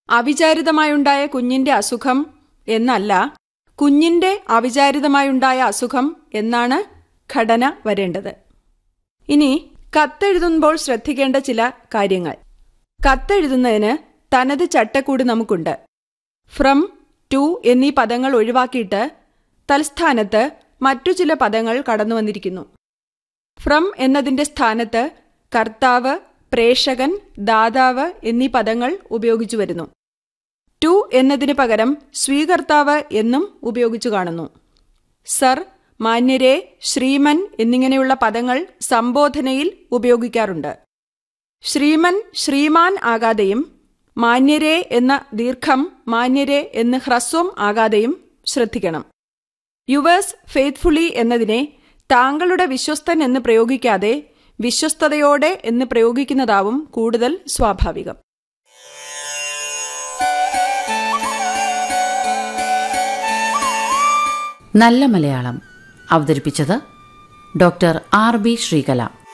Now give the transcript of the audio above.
അവിചാരിതമായുണ്ടായ കുഞ്ഞിന്റെ അസുഖം എന്നല്ല കുഞ്ഞിന്റെ അവിചാരിതമായുണ്ടായ അസുഖം എന്നാണ് ഘടന വരേണ്ടത് ഇനി കത്തെഴുതുമ്പോൾ ശ്രദ്ധിക്കേണ്ട ചില കാര്യങ്ങൾ കത്തെഴുതുന്നതിന് തനത് ചട്ടക്കൂട് നമുക്കുണ്ട് ഫ്രം ടു എന്നീ പദങ്ങൾ ഒഴിവാക്കിയിട്ട് തൽസ്ഥാനത്ത് മറ്റു ചില പദങ്ങൾ കടന്നു വന്നിരിക്കുന്നു ഫ്രം എന്നതിന്റെ സ്ഥാനത്ത് കർത്താവ് പ്രേഷകൻ ദാതാവ് എന്നീ പദങ്ങൾ ഉപയോഗിച്ചു വരുന്നു ടു എന്നതിന് പകരം സ്വീകർത്താവ് എന്നും ഉപയോഗിച്ചു കാണുന്നു സർ മാന്യരെ ശ്രീമൻ എന്നിങ്ങനെയുള്ള പദങ്ങൾ സംബോധനയിൽ ഉപയോഗിക്കാറുണ്ട് ശ്രീമൻ ശ്രീമാൻ ആകാതെയും മാന്യരെ എന്ന ദീർഘം മാന്യരെ എന്ന് ഹ്രസ്വം ആകാതെയും ശ്രദ്ധിക്കണം യുവേഴ്സ് ഫെയ്ത്ത്ഫുള്ളി എന്നതിനെ താങ്കളുടെ വിശ്വസ്തൻ എന്ന് പ്രയോഗിക്കാതെ വിശ്വസ്തയോടെ എന്ന് പ്രയോഗിക്കുന്നതാവും കൂടുതൽ സ്വാഭാവികം നല്ല മലയാളം അവതരിപ്പിച്ചത് ഡോക്ടർ ആർ ബി ശ്രീകല